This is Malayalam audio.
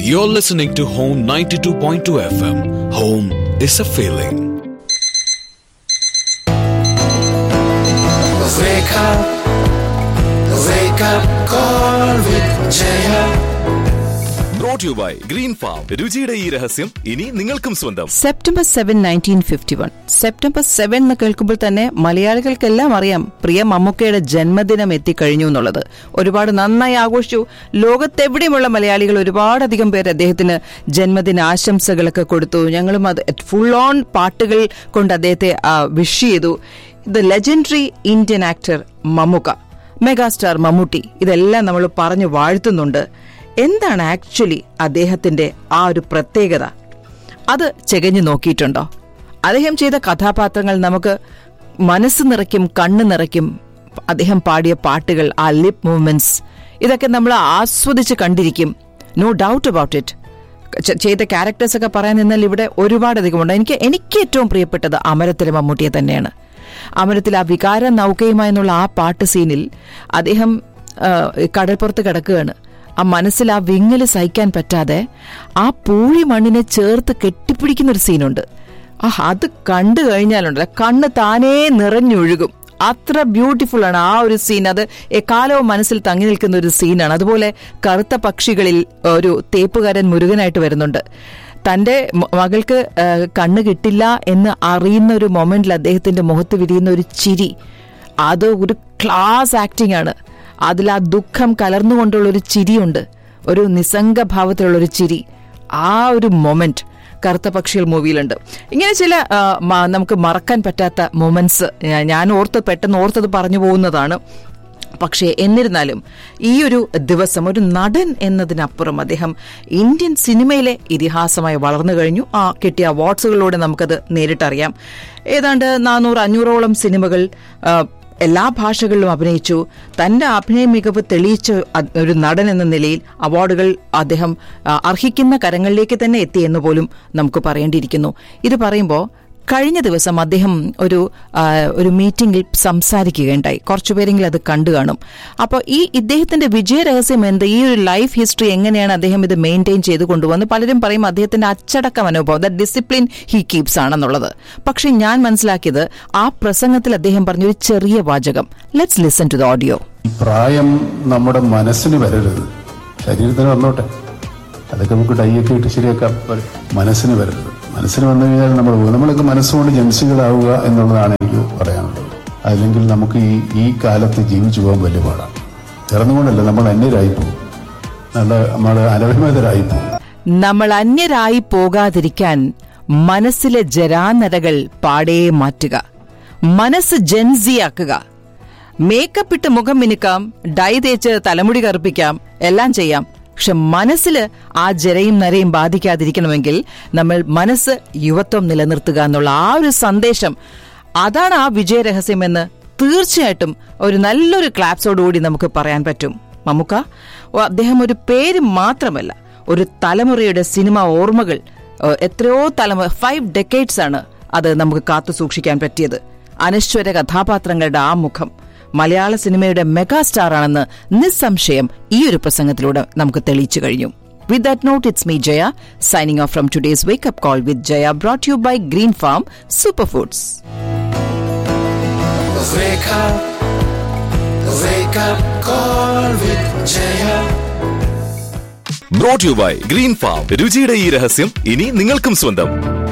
You're listening to Home 92.2 FM. Home is a feeling. Wake up, wake up, call with Jaya. Brought you by Green Farm രുചിയുടെ ഈ രഹസ്യം ഇനി നിങ്ങൾക്കും സ്വന്തം September seven nineteen fifty one September seven എന്ന് കേൾക്കുമ്പോൾ തന്നെ മലയാളികൾക്കെല്ലാം അറിയാം പ്രിയ മമ്മൂക്കയുടെ ജന്മദിനം എത്തിക്കഴിഞ്ഞു എന്നുള്ളത് ഒരുപാട് നന്നായി ആഘോഷിച്ചു ലോകത്തെവിടെയുമുള്ള മലയാളികൾ ഒരുപാടധികം പേര് അദ്ദേഹത്തിന് ജന്മദിന ആശംസകളൊക്കെ കൊടുത്തു ഞങ്ങളും അത് ഫുൾ ഓൺ പാട്ടുകൾ കൊണ്ട് അദ്ദേഹത്തെ വിഷ് ചെയ്തു the legendary Indian actor Mammukka megastar Mammootty ഇതെല്ലാം നമ്മൾ പറഞ്ഞു വാഴ്ത്തുന്നുണ്ട് എന്താണ് ആക്ച്വലി അദ്ദേഹത്തിന്റെ ആ ഒരു പ്രത്യേകത അത് ചെകഞ്ഞു നോക്കിയിട്ടുണ്ടോ അദ്ദേഹം ചെയ്ത കഥാപാത്രങ്ങൾ നമുക്ക് മനസ്സ് നിറയ്ക്കും കണ്ണ് നിറയ്ക്കും അദ്ദേഹം പാടിയ പാട്ടുകൾ ആ ലിപ് മൂവ്മെന്റ്സ് ഇതൊക്കെ നമ്മൾ ആസ്വദിച്ച് കണ്ടിരിക്കും നോ ഡൗട്ട് അബൌട്ട് ഇറ്റ് ച- ചെയ്ത ക്യാരക്ടേഴ്സ് ഒക്കെ പറയാൻ നിന്നാൽ ഇവിടെ ഒരുപാടധികമുണ്ട് എനിക്ക് എനിക്ക് ഏറ്റവും പ്രിയപ്പെട്ടത് അമരത്തിലെ മമ്മൂട്ടിയെ തന്നെയാണ് അമരത്തിൽ ആ വികാര നൗകയുമായെന്നുള്ള ആ പാട്ട് സീനിൽ അദ്ദേഹം ആ, കടൽപ്പുറത്ത് കിടക്കുകയാണ് ആ മനസ്സിൽ ആ വിങ്ങല് സഹിക്കാൻ പറ്റാതെ ആ പൂഴി മണ്ണിനെ ചേർത്ത് കെട്ടിപ്പിടിക്കുന്ന ഒരു സീനുണ്ട് ആ അത് കണ്ടു കഴിഞ്ഞാലുണ്ടല്ലോ കണ്ണ് താനേ നിറഞ്ഞൊഴുകും അത്ര ബ്യൂട്ടിഫുൾ ആണ് ആ ഒരു സീൻ അത് എക്കാലവും മനസ്സിൽ തങ്ങി നിൽക്കുന്ന ഒരു സീനാണ് അതുപോലെ കറുത്ത പക്ഷികളിൽ ഒരു തേപ്പുകാരൻ മുരുകനായിട്ട് വരുന്നുണ്ട് തന്റെ മ- മകൾക്ക് ആ, കണ്ണ് കിട്ടില്ല എന്ന് അറിയുന്ന ഒരു മൊമെന്റിൽ അദ്ദേഹത്തിന്റെ മുഖത്ത് വിരിയുന്ന ഒരു ചിരി അത് ഒരു ക്ലാസ് ആക്ടിംഗ് ആണ് അതിൽ ആ ദുഃഖം കലർന്നുകൊണ്ടുള്ള ഒരു ചിരിയുണ്ട് ഒരു നിസ്സംഗ ഭാവത്തിലുള്ള ഒരു ചിരി ആ ഒരു മൊമെന്റ് കറുത്ത പക്ഷികൾ മൂവിയിലുണ്ട് ഇങ്ങനെ ചില ആ, മ- നമുക്ക് മറക്കാൻ പറ്റാത്ത മൊമെന്റ്സ് ഞാൻ ഓർത്ത് പെട്ടെന്ന് ഓർത്തത് പറഞ്ഞു പോകുന്നതാണ് പക്ഷേ എന്നിരുന്നാലും ഈ ഒരു ദിവസം ഒരു നടൻ എന്നതിനപ്പുറം അദ്ദേഹം ഇന്ത്യൻ സിനിമയിലെ ഇതിഹാസമായി വളർന്നു കഴിഞ്ഞു ആ കിട്ടിയ അവാർഡ്സുകളിലൂടെ നമുക്കത് നേരിട്ടറിയാം ഏതാണ്ട് നാനൂറ് അഞ്ഞൂറോളം സിനിമകൾ ആ, എല്ലാ ഭാഷകളിലും അഭിനയിച്ചു തന്റെ അഭിനയ മികവ് തെളിയിച്ച അ- ഒരു നടൻ എന്ന നിലയിൽ അവാർഡുകൾ അദ്ദേഹം ആ, അർഹിക്കുന്ന കരങ്ങളിലേക്ക് തന്നെ എത്തി എന്ന് പോലും നമുക്ക് പറയേണ്ടിയിരിക്കുന്നു ഇത് പറയുമ്പോൾ കഴിഞ്ഞ ദിവസം അദ്ദേഹം ഒരു ആ, ഒരു മീറ്റിംഗിൽ സംസാരിക്കുകയുണ്ടായി കുറച്ചുപേരെങ്കിലും അത് കണ്ടു കാണും അപ്പോൾ ഈ ഇദ്ദേഹത്തിന്റെ വിജയ രഹസ്യം എന്ത് ഈ ഒരു ലൈഫ് ഹിസ്റ്ററി എങ്ങനെയാണ് അദ്ദേഹം ഇത് മെയിൻറ്റെയിൻ ചെയ്ത് കൊണ്ടുവന്ന് പലരും പറയും അദ്ദേഹത്തിന്റെ അച്ചടക്ക മനോഭാവം ദ ഡിസിപ്ലിൻ ഹി കീപ്സ് ആണെന്നുള്ളത് പക്ഷെ ഞാൻ മനസ്സിലാക്കിയത് ആ പ്രസംഗത്തിൽ അദ്ദേഹം പറഞ്ഞൊരു ചെറിയ വാചകം let's listen to the audio ഈ പ്രായം നമ്മുടെ മനസ്സിന് വരരുത് ശരീരത്തിന് വന്നോട്ടെ അതൊക്കെ നമുക്ക് ഡൈയൊക്കെ ഇട്ട് ശരിയാക്കാം പക്ഷേ മനസ്സിന് വരരുത് മനസ്സിന് വന്നു കഴിഞ്ഞാൽ നമ്മൾ പോകും നമ്മളൊക്കെ മനസ്സുകൊണ്ട് ജൻസികളാവുക എന്നുള്ളതാണ് എനിക്ക് പറയാനുള്ളത് അല്ലെങ്കിൽ നമുക്ക് ഈ ഈ കാലത്ത് ജീവിച്ചു പോകാൻ വലിയ പാടാണ് ഇറന്നുകൊണ്ടല്ല നമ്മൾ അന്യരായി പോകും നല്ല നമ്മൾ അനഭിമതരായി പോകും നമ്മൾ അന്യരായി പോകാതിരിക്കാൻ മനസ്സിലെ ജരാനരകൾ പാടേ മാറ്റുക മനസ്സ് ജൻസിയാക്കുക മേക്കപ്പ് ഇട്ട് മുഖം മിനുക്കാം ഡൈ തേച്ച് തലമുടി കറുപ്പിക്കാം എല്ലാം ചെയ്യാം പക്ഷെ മനസ്സിൽ ആ ജരയും നരയും ബാധിക്കാതിരിക്കണമെങ്കിൽ നമ്മൾ മനസ്സ് യുവത്വം നിലനിർത്തുക എന്നുള്ള ആ ഒരു സന്ദേശം അതാണ് ആ വിജയരഹസ്യമെന്ന് തീർച്ചയായിട്ടും ഒരു നല്ലൊരു ക്ലാപ്സോടുകൂടി നമുക്ക് പറയാൻ പറ്റും മമ്മുക്ക ഓ, അദ്ദേഹം ഒരു പേര് മാത്രമല്ല ഒരു തലമുറയുടെ സിനിമ ഓർമ്മകൾ ഏഹ്, എത്രയോ തലമുറ ഫൈവ് ഡെക്കേഡ്സ് ആണ് അത് നമുക്ക് കാത്തു സൂക്ഷിക്കാൻ പറ്റിയത് അനശ്വര കഥാപാത്രങ്ങളുടെ ആ മുഖം മലയാള സിനിമയുടെ മെഗാസ്റ്റാർ ആണെന്ന് നിസ്സംശയം ഈ ഒരു പ്രസംഗത്തിലൂടെ നമുക്ക് തെളിയിച്ചു കഴിഞ്ഞു with that note it's me Jaya signing off from today's wake up call with Jaya brought you by Green Farm super foods Wake up, wake up, call with Jaya. Brought you by Green Farm രുചിയുടെ ഈ രഹസ്യം ഇനി നിങ്ങൾക്കും സ്വന്തം